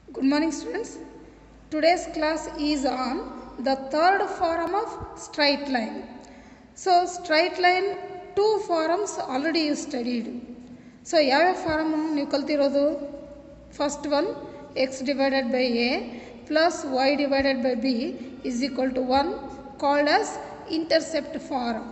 Good morning students. Today's class is on the third form of straight line. So straight line two forms already you studied. So ಯಾವ್ಯಾವ form ನೀವು ಕಲ್ತಿರೋದು first one x divided by a plus y divided by b is equal to one called as intercept form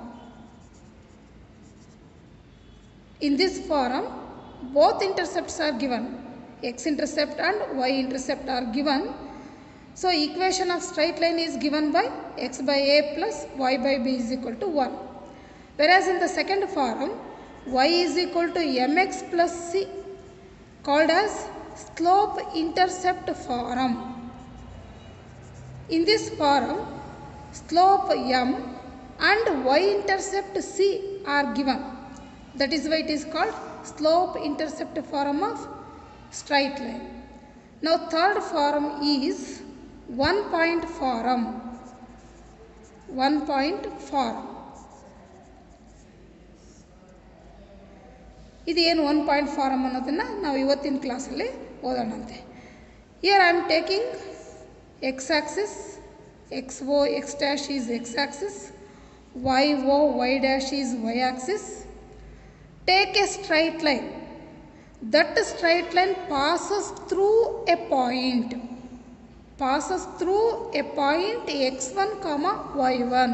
In this forum, both intercepts are given. X-intercept and Y-intercept are given. So, equation of straight line is given by x by a plus y by b is equal to 1. Whereas in the second forum, y is equal to mx plus c called as slope intercept forum. In this forum, slope m and y-intercept c are given. That is why it is called slope intercept form of straight line. Now third form is one point form. One point form. ಇದು ಏನು one point farm ಅನ್ನೋದನ್ನು ನಾವು ಇವತ್ತಿನ ಕ್ಲಾಸಲ್ಲಿ ಓದೋಣಂತೆ here I am taking x axis x O x dash is x axis y O y dash is y axis take a straight line that straight line passes through a point passes through a point x1 comma y1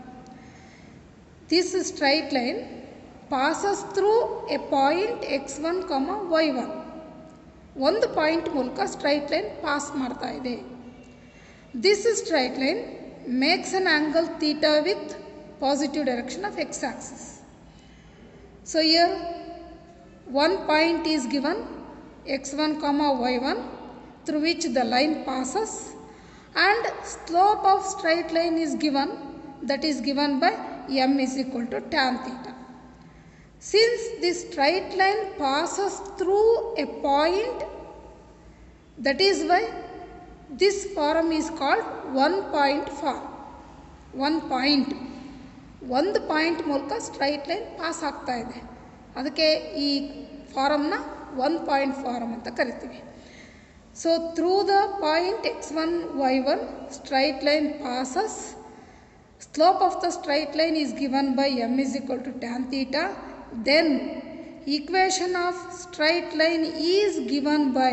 this straight line passes through a point x1 comma y1 ಒಂದು point ಮೂಲಕ straight line pass ಮಾಡ್ತಾ ಇದೆ this straight line makes an angle theta with positive direction of x axis So here one point is given x1 comma y1 through which the line passes and slope of straight line is given that is given by m is equal to tan theta. Since this straight line passes through a point that is why this form is called one point form. One point. ಒಂದು point ಮೂಲಕ straight line pass ಆಗ್ತಾ ಇದೆ ಅದಕ್ಕೆ ಈ ಫಾರಮ್ನ one point form ಅಂತ ಕರಿತೀವಿ so through the point x one y one straight line passes slope of the straight line is given by m is equal to tan theta then equation of straight line is given by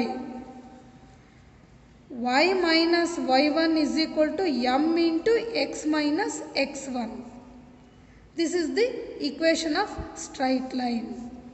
y minus y1 is equal to m into x minus x1 this is the equation of straight line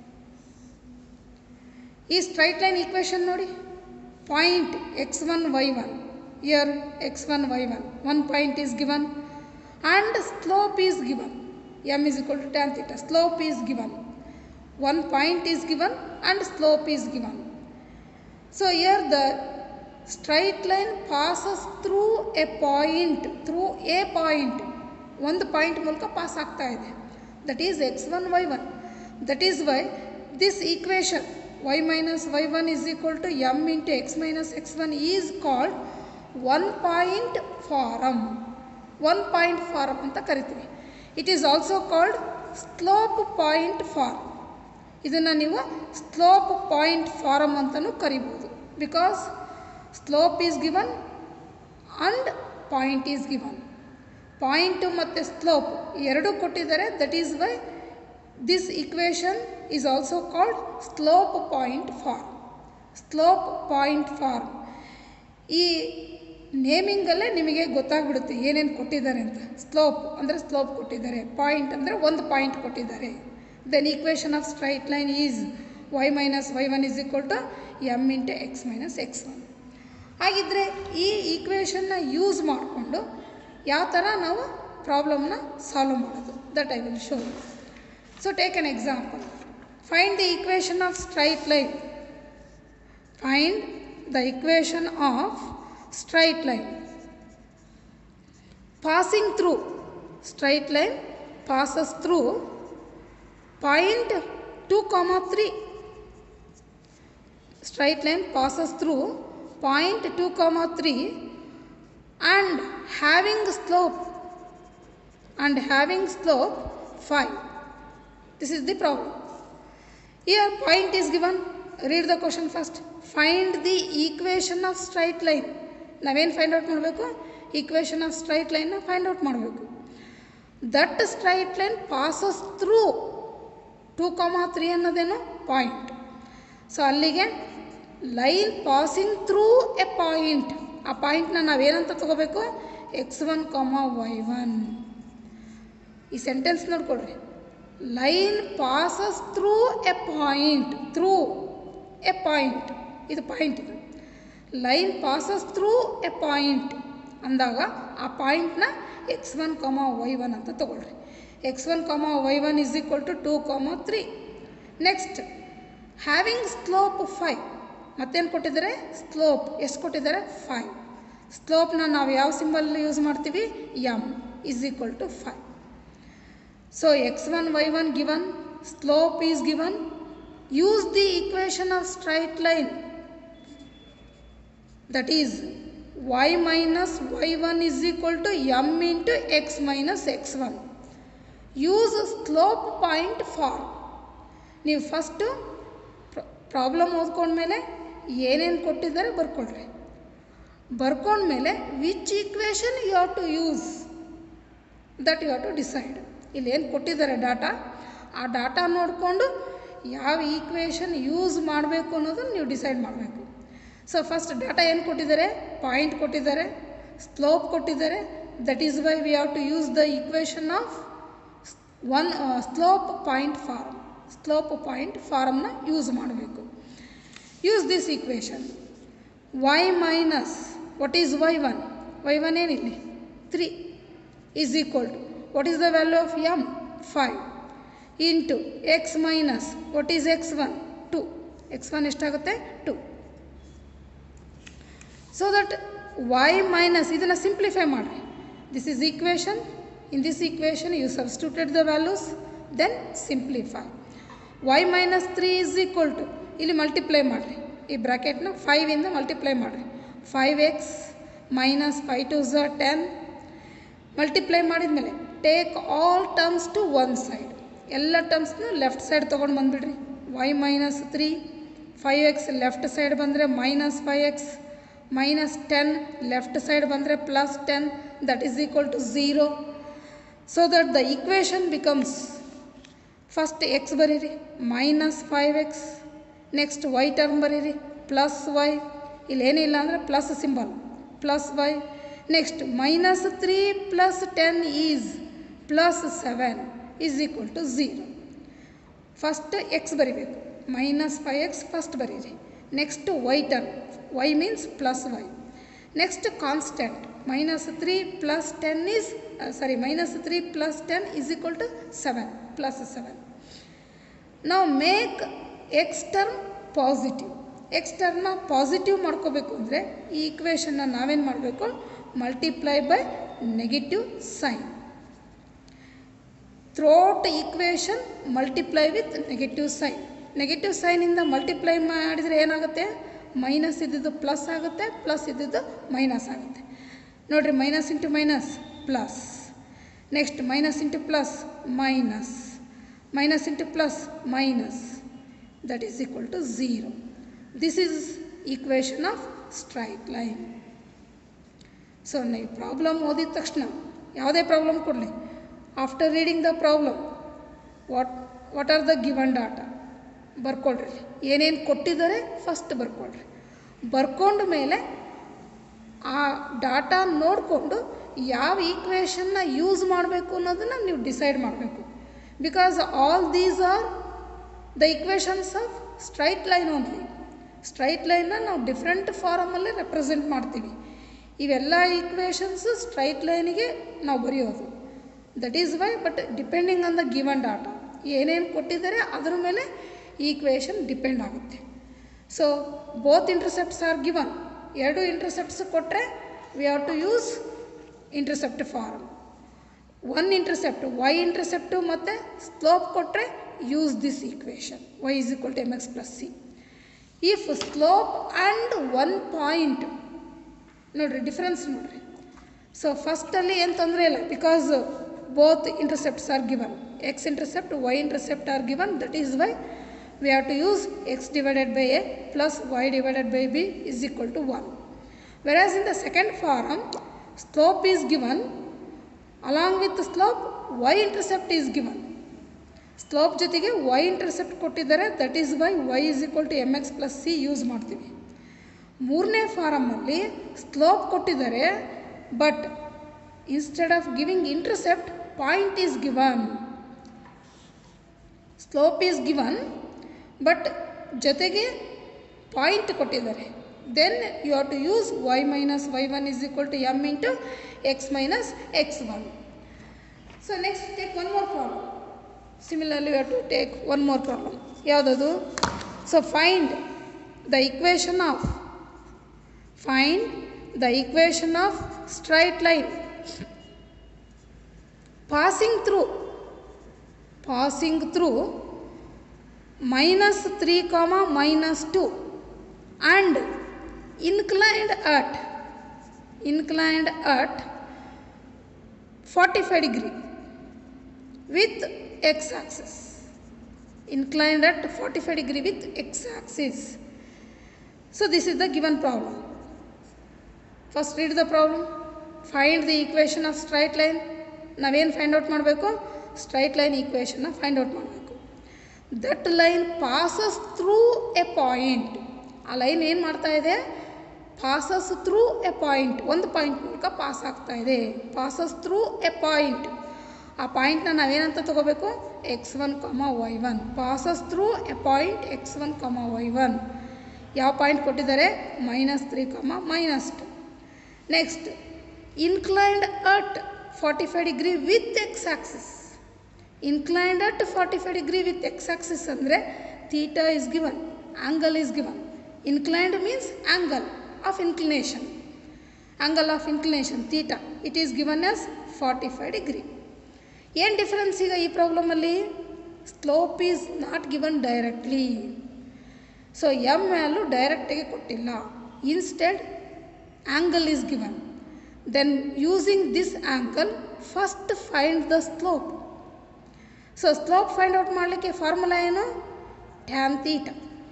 ಈ straight line equation ನೋಡಿ point x one y one here x one y one one point is given and slope is given m is equal to tan theta slope is given one point is given and slope is given so here the straight line passes through a point through a point ಒಂದು point ಮೂಲಕ pass ಆಗ್ತಾ ಇದೆ that is x one y one that is why this equation y minus y one is equal to m into x minus x one is called one point form one point form ಅಂತ ಕರಿತೀವಿ it is also called slope point form ಇದನ್ನು ನೀವು slope point form ಅಂತಲೂ ಕರಿಬೋದು because slope is given and point is given point ಮತ್ತು slope ಎರಡೂ ಕೊಟ್ಟಿದ್ದಾರೆ that is why this equation is also called slope point form slope point form ಈ ನೇಮಿಂಗಲ್ಲೇ ನಿಮಗೆ ಗೊತ್ತಾಗ್ಬಿಡುತ್ತೆ ಏನೇನು ಕೊಟ್ಟಿದ್ದಾರೆ ಅಂತ ಸ್ಲೋಪ್ ಅಂದರೆ ಸ್ಲೋಪ್ ಕೊಟ್ಟಿದ್ದಾರೆ ಪಾಯಿಂಟ್ ಅಂದರೆ ಒಂದು ಪಾಯಿಂಟ್ ಕೊಟ್ಟಿದ್ದಾರೆ then equation of straight line is y minus y one is equal to m into x minus x one ಹಾಗಿದ್ದರೆ ಈ ಈಕ್ವೇಷನ್ನ ಯೂಸ್ ಮಾಡಿಕೊಂಡು ಯಾವ ಥರ ನಾವು ಪ್ರಾಬ್ಲಮ್ನ ಸಾಲ್ವ್ ಮಾಡೋದು that I will show so take an example find the equation of straight line find the equation of straight line passing through straight line passes through point two comma three straight line passes through point two comma three and having slope and having slope 5 this is the problem here point is given read the question first find the equation of straight line ನಾವೇನು find out ಮಾಡಬೇಕು equation of straight ಲೈನ್ನ find out ಮಾಡಬೇಕು that straight line passes through two comma three ಅನ್ನೋದೇನು point so ಅಲ್ಲಿಗೆ line passing through a point ಆ ಪಾಯಿಂಟ್ನ ನಾವೇನಂತ ತಗೋಬೇಕು x one comma y one ಈ ಸೆಂಟೆನ್ಸ್ ನೋಡ್ಕೊಡ್ರಿ line passes through a point through a point ಇದು ಪಾಯಿಂಟ್ ಇದು line passes through a point ಅಂದಾಗ ಆ ಪಾಯಿಂಟ್ನ x one comma y one ಅಂತ ತಗೊಳ್ರಿ x one comma y one is equal to two comma three next having slope five ಮತ್ತೇನು ಕೊಟ್ಟಿದ್ದಾರೆ slope ಎಷ್ಟು ಕೊಟ್ಟಿದ್ದಾರೆ ಫೈವ್ ಸ್ಲೋಪ್ನ ನಾವು ಯಾವ ಸಿಂಬಲ್ ಯೂಸ್ ಮಾಡ್ತೀವಿ m is equal to five so x one y one given slope is given use the equation of straight line that is y minus y1 is equal to m into x minus x1 use slope point form ನೀವು first problem ಓದ್ಕೊಂಡ್ಮೇಲೆ ಏನೇನು ಕೊಟ್ಟಿದ್ದಾರೆ ಬರ್ಕೊಳ್ರಿ ಬರ್ಕೊಂಡ್ಮೇಲೆ which equation you have to use that you have to decide ಇಲ್ಲಿ ಏನು ಕೊಟ್ಟಿದ್ದಾರೆ data ಆ ಡಾಟಾ ನೋಡಿಕೊಂಡು ಯಾವ ಈಕ್ವೇಷನ್ ಯೂಸ್ ಮಾಡಬೇಕು ಅನ್ನೋದನ್ನು ನೀವು ಡಿಸೈಡ್ ಮಾಡಬೇಕು ಸೊ ಫಸ್ಟ್ ಡಾಟಾ ಏನು ಕೊಟ್ಟಿದ್ದಾರೆ ಪಾಯಿಂಟ್ ಕೊಟ್ಟಿದ್ದಾರೆ ಸ್ಲೋಪ್ ಕೊಟ್ಟಿದ್ದಾರೆ that is why we have to use the equation of one slope point form slope point ಫಾರ್ಮ್ನ ಯೂಸ್ ಮಾಡಬೇಕು use this equation y minus what is y one y one ಏನಿಲ್ಲಿ three is equal to what is the value of m five into x minus what is x one two x one ಎಷ್ಟಾಗುತ್ತೆ two so that y minus ಇದನ್ನು simplify ಮಾಡಿರಿ this is equation in this equation you substituted the values then simplify y minus three is equal to ಇಲ್ಲಿ multiply ಮಾಡಿರಿ ಈ ಬ್ರ್ಯಾಕೆಟ್ನ ಫೈವಿಂದ multiply ಮಾಡಿರಿ five x minus five two the ten multiply ಮಾಡಿದ್ಮೇಲೆ take all terms to one side ಎಲ್ಲ ಟರ್ಮ್ಸ್ನ left side ತೊಗೊಂಡು ಬಂದುಬಿಡ್ರಿ y minus three five x left side ಬಂದರೆ minus five x minus ten left side ಬಂದರೆ plus ten that is equal to zero so that the equation becomes first x ಬರೀರಿ minus five x next y term ಬರೀರಿ plus y ಇಲ್ಲೇನಿಲ್ಲ ಅಂದರೆ plus symbol plus y next minus three plus ten is plus seven is equal to zero first x ಬರಿಬೇಕು minus five x first ಬರೀರಿ next y term y means plus y next constant minus three plus ten is sorry minus three plus ten is equal to seven plus seven ನಾವು make x term positive x ಟರ್ಮ್ನ positive ಮಾಡ್ಕೋಬೇಕು ಅಂದರೆ ಈ ಈಕ್ವೇಷನ್ನ ನಾವೇನು ಮಾಡಬೇಕು multiply by negative sign throughout equation multiply with negative sign negative ಸೈನಿಂದ multiply ಮಾಡಿದರೆ ಏನಾಗುತ್ತೆ ಮೈನಸ್ ಇದ್ದಿದ್ದು ಪ್ಲಸ್ ಆಗುತ್ತೆ ಪ್ಲಸ್ ಇದ್ದಿದ್ದು ಮೈನಸ್ ಆಗುತ್ತೆ ನೋಡಿರಿ minus into minus plus next minus into plus minus minus into plus minus that is equal to zero this is equation of straight line so ನೀವು problem ಓದಿದ ತಕ್ಷಣ ಯಾವುದೇ ಪ್ರಾಬ್ಲಮ್ ಕೊಡಲಿ after reading the problem what what are the given data ಬರ್ಕೊಳ್ರಿ ಏನೇನು ಕೊಟ್ಟಿದ್ದಾರೆ first ಬರ್ಕೊಳ್ರಿ ಬರ್ಕೊಂಡ ಮೇಲೆ ಆ ಡಾಟಾ ನೋಡಿಕೊಂಡು ಯಾವ ಈಕ್ವೇಷನ್ನ ಯೂಸ್ ಮಾಡಬೇಕು ಅನ್ನೋದನ್ನು ನೀವು ಡಿಸೈಡ್ ಮಾಡಬೇಕು because all these are the equations of straight line only straight ಲೈನ್ನ ನಾವು ಡಿಫ್ರೆಂಟ್ ಫಾರಮಲ್ಲಿ ರೆಪ್ರೆಸೆಂಟ್ ಮಾಡ್ತೀವಿ ಇವೆಲ್ಲ ಈಕ್ವೇಷನ್ಸು ಸ್ಟ್ರೈಟ್ ಲೈನಿಗೆ ನಾವು ಬರೆಯೋದು that is why but depending on the given data ಏನೇನು ಕೊಟ್ಟಿದ್ದಾರೆ ಅದ್ರ ಮೇಲೆ ಈಕ್ವೇಷನ್ ಡಿಪೆಂಡ್ ಆಗುತ್ತೆ so both intercepts are given ಎರಡು ಇಂಟರ್ಸೆಪ್ಟ್ಸ್ ಕೊಟ್ಟರೆ we have to use intercept form one intercept y intercept ಮತ್ತು ಸ್ಲೋಪ್ ಕೊಟ್ಟರೆ use this equation y is equal to m x plus c if slope and one point ನೋಡಿರಿ difference ನೋಡಿರಿ so ಫಸ್ಟಲ್ಲಿ ಏನು ತೊಂದರೆ ಇಲ್ಲ because both intercepts are given X intercept y intercept are given that is why we have to use x divided by a plus y divided by b is equal to 1. Whereas in the second form, slope is given, along with the slope, y intercept is given. Slope ಜೊತೆಗೆ y intercept ಕೊಟ್ಟಿದ್ದಾರೆ that is why y is equal to m x plus c use ಮಾಡ್ತೀವಿ ಮೂರನೇ ಫಾರಮಲ್ಲಿ slope ಕೊಟ್ಟಿದ್ದಾರೆ but instead of giving intercept point is given slope is given but ಜೊತೆಗೆ point ಕೊಟ್ಟಿದ್ದಾರೆ then you have to use y minus y one is equal to m into x minus x one so next take one more problem similarly have to take one more problem ಯಾವುದದು so find the equation of find the equation of straight line passing through passing through minus 3 comma minus 2 and inclined at inclined at 45 degree with x axis inclined at 45 degree with x axis so this is the given problem first read the problem find the equation of straight line ನಾವೇನು find out ಮಾಡಬೇಕು straight line ಈಕ್ವೇಷನ್ನ find out ಮಾಡಬೇಕು that line passes through a point ಆ line ಏನು ಮಾಡ್ತಾ ಇದೆ passes through a point ಒಂದು point ಮೂಲಕ ಪಾಸ್ ಆಗ್ತಾ ಇದೆ ಪಾಸಸ್ ಥ್ರೂ ಎ ಪಾಯಿಂಟ್ ಆ ಪಾಯಿಂಟ್ನ ನಾವೇನಂತ ತಗೋಬೇಕು x one comma y one passes through a point x one comma y one ಯಾವ ಪಾಯಿಂಟ್ ಕೊಟ್ಟಿದ್ದಾರೆ minus three comma minus two next inclined at forty five degree with x axis inclined at forty five degree with x axis ಅಂದರೆ theta is given angle is given inclined means angle of inclination angle of inclination theta it is given as forty five degree ಏನು difference ಈಗ ಈ ಪ್ರಾಬ್ಲಮಲ್ಲಿ slope is not given directly so m value ಡೈರೆಕ್ಟಾಗಿ ಕೊಟ್ಟಿಲ್ಲ instead angle is given then using this angle first find the slope so slope find out ಮಾಡಲಿಕ್ಕೆ formula ಏನು tan theta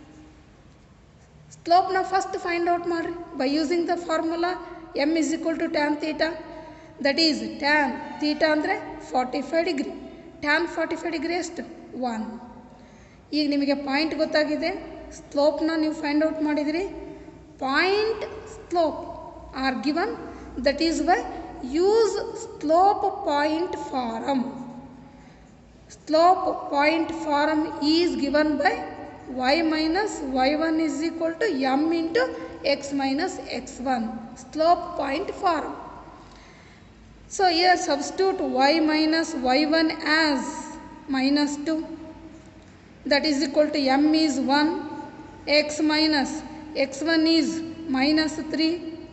ಸ್ಲೋಪ್ನ first find out ಮಾಡಿರಿ by using the formula m is equal to tan theta that is tan theta ಅಂದರೆ forty five degree tan forty five degree ಎಷ್ಟು one ಈಗ ನಿಮಗೆ point ಗೊತ್ತಾಗಿದೆ ಸ್ಲೋಪ್ನ ನೀವು ಫೈಂಡ್ ಔಟ್ ಮಾಡಿದಿರಿ point slope are given that is why use slope point form slope point form is given by y minus y1 is equal to m into x minus x1 slope point form so here substitute y minus y1 as minus 2 that is equal to m is 1 x minus x1 is minus 3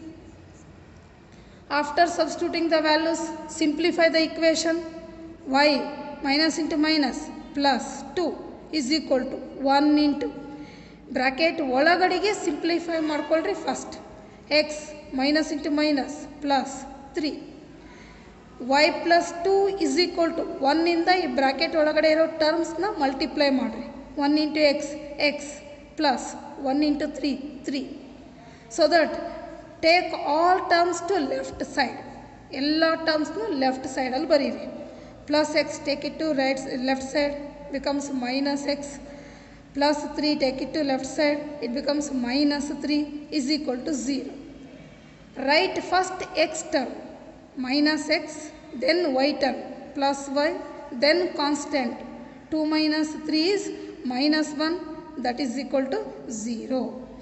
after substituting the values simplify the equation y minus into minus plus 2 is equal to 1 into bracket ಒಳಗಡೆಗೆ simplify ಮಾಡ್ಕೊಳ್ರಿ first x minus into minus plus three y plus two is equal to ಒನ್ನಿಂದ ಈ bracket ಒಳಗಡೆ ಇರೋ ಟರ್ಮ್ಸ್ನ multiply ಮಾಡಿರಿ one into x x plus one into three three so that take all terms to left side ಎಲ್ಲ ಟರ್ಮ್ಸ್ನು left ಸೈಡಲ್ಲಿ ಬರೀರಿ plus x take it to right left side becomes minus x plus 3 take it to left side it becomes minus 3 is equal to 0 write first x term minus x then y term plus y then constant 2 minus 3 is minus 1 that is equal to 0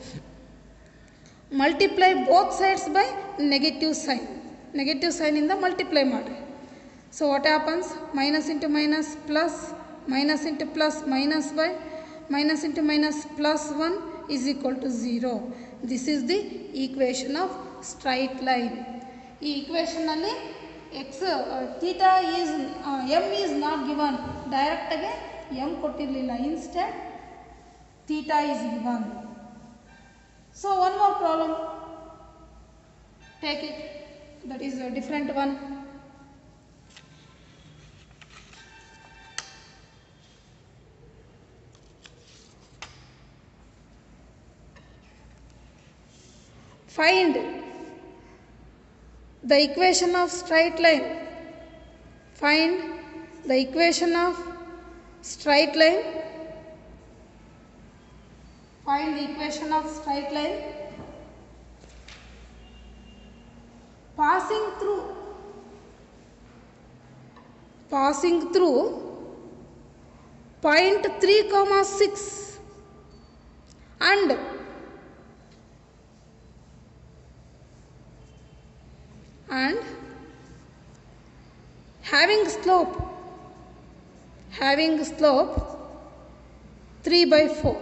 multiply both sides by negative sign negative sign in the multiply ಮಾಡ್ರಿ So what happens? Minus into minus plus, minus into plus minus y, minus into minus plus 1 is equal to 0. This is the equation of straight line. ಈ ಈಕ್ವೇಷನಲ್ಲಿ x theta is m is not given ಡೈರೆಕ್ಟಾಗಿ m ಕೊಟ್ಟಿರಲಿಲ್ಲ instead theta is given so one more problem take it that is a different one find the equation of straight line find the equation of straight line find the equation of straight line passing through passing through point 3 comma 6 and and having slope having slope 3 by 4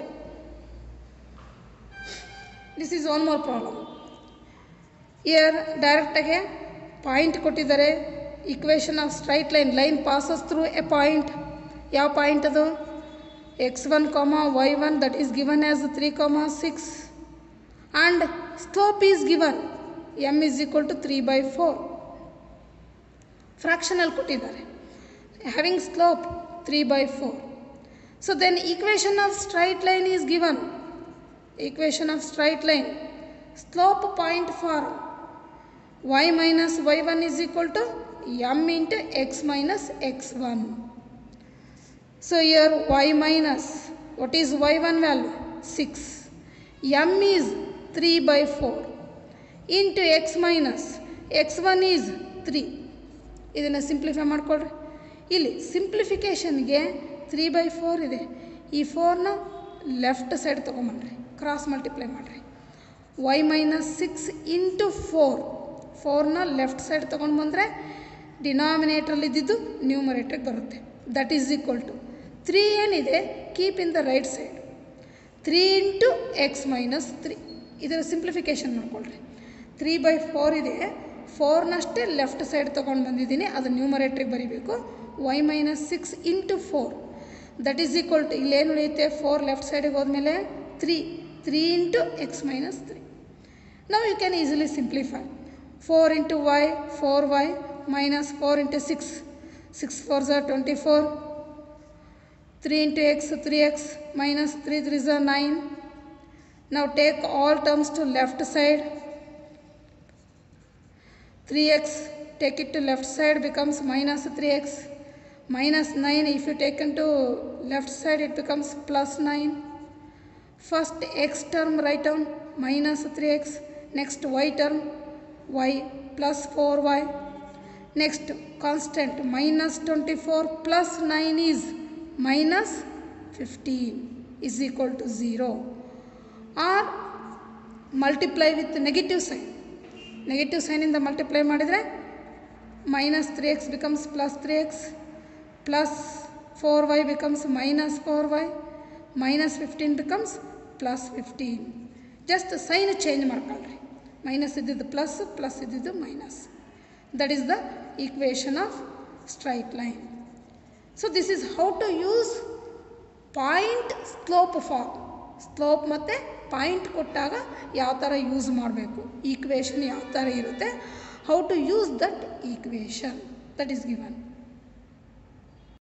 this is one more problem here ಡೈರೆಕ್ಟಾಗೆ point ಕೊಟ್ಟಿದ್ದಾರೆ equation of straight line line passes through a point ಯಾವ point ಅದು x one comma y one that is given as three comma six and slope is given m is equal to three by four ಫ್ರಾಕ್ಷನಲ್ಲಿ ಕೊಟ್ಟಿದ್ದಾರೆ having slope three by four so then equation of straight line is given equation of straight line slope point form y minus y1 is equal to m into x minus x1. So here y minus, what is y1 value? 6. m is 3 by 4 into x minus x1 is 3. ಇದನ್ನು simplify ಮಾಡ್ಕೊಳ್ರಿ ಇಲ್ಲಿ ಸಿಂಪ್ಲಿಫಿಕೇಷನ್ಗೆ three by four ಇದೆ ಈ ಫೋರ್ನ left side ತೊಗೊಂಬನ್ರಿ cross multiply ಮಾಡಿರಿ y minus six into four ಫೋರ್ನ left side ತೊಗೊಂಡು ಬಂದರೆ ಡಿನಾಮಿನೇಟ್ರಲ್ಲಿ ಇದ್ದಿದ್ದು ನ್ಯೂಮರೇಟ್ರಿಗೆ ಬರುತ್ತೆ that is equal to three ಏನಿದೆ keep in the right side three into x minus three ಇದರ ಸಿಂಪ್ಲಿಫಿಕೇಷನ್ ಮಾಡ್ಕೊಳ್ರಿ ತ್ರೀ ಬೈ ಫೋರ್ ಇದೆ ಫೋರ್ನಷ್ಟೇ ಲೆಫ್ಟ್ ಸೈಡ್ ತೊಗೊಂಡು ಬಂದಿದ್ದೀನಿ ಅದು ನ್ಯೂಮರೇಟ್ರಿಗೆ ಬರೀಬೇಕು y minus six into four that is equal to ಇಲ್ಲೇನು ಉಳಿಯುತ್ತೆ ಫೋರ್ ಲೆಫ್ಟ್ ಸೈಡಿಗೆ ಹೋದ್ಮೇಲೆ three three into x minus three ನಾವು you can easily simplify 4 into y 4y minus 4 into 6 6 4s are 24 3 into x 3x minus 3 3s are 9 now take all terms to left side 3x take it to left side becomes minus 3x minus 9 if you take into left side it becomes plus 9 first x term write down minus 3x next y term y plus 4y. Next constant minus 24 plus 9 is minus 15 is equal to 0 or multiply with negative sign. Negative sign in the multiply ಮಾಡಿದರೆ minus 3x becomes plus 3x plus 4y becomes minus 4y minus 15 becomes plus 15. Just sign change ಮಾಡ್ಕೊಳ್ರಿ minus ಇದ್ದಿದ್ದು plus plus ಇದ್ದಿದ್ದು minus that is the equation of straight line so this is how to use point slope form slope ಮತ್ತು point ಕೊಟ್ಟಾಗ ಯಾವ ಥರ use ಮಾಡಬೇಕು equation ಯಾವ ಥರ ಇರುತ್ತೆ how to use that equation that is given